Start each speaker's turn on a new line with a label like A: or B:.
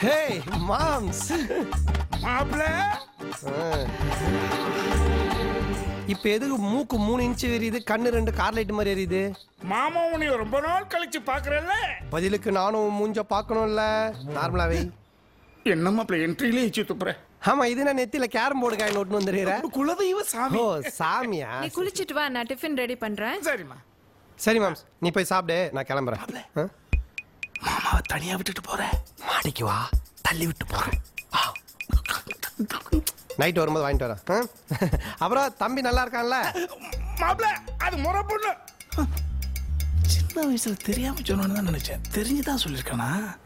A: ஹே moms
B: மாப்பிள்ள
A: இப்போ எதுக்கு மூக்கு மூணு இன்ச்சு எரியுது கண்ணு ரெண்டு கார் லைட் மாதிரி எரியுது
B: மாமா உன்னை ரொம்ப நாள் கழிச்சு பாக்குறல்ல
A: பதிலுக்கு நானும் மூஞ்ச பார்க்கணும்ல நார்மலாவே
B: என்ன மாப்பிள்ள என்ட்ரியிலே வச்சு துப்புற
A: ஆமா இது நான் நெத்தியில கேரம் போர்டு காயின் ஒட்டு வந்துடுற
B: குலதெய்வ சாமி
A: ஓ சாமியா
C: நீ குளிச்சிட்டு வா நான் டிஃபன் ரெடி பண்றேன்
B: சரிம்மா
A: சரி மேம்ஸ் நீ போய் சாப்பிடு நான் கிளம்புறேன் ஆ?
B: மாமாவை தனியா விட்டுட்டு போறேன்
A: மாடிக்கு வா தள்ளி விட்டு போறேன் நைட் வரும்போது வாங்கிட்டு வரேன் ஆ? அப்புறம் தம்பி நல்லா இருக்கான்ல
B: மாப்பிள்ள அது முறை பொண்ணு சின்ன வயசுல தெரியாம சொன்னு தான் நினைச்சேன் தெரிஞ்சுதான் சொல்லிருக்கானா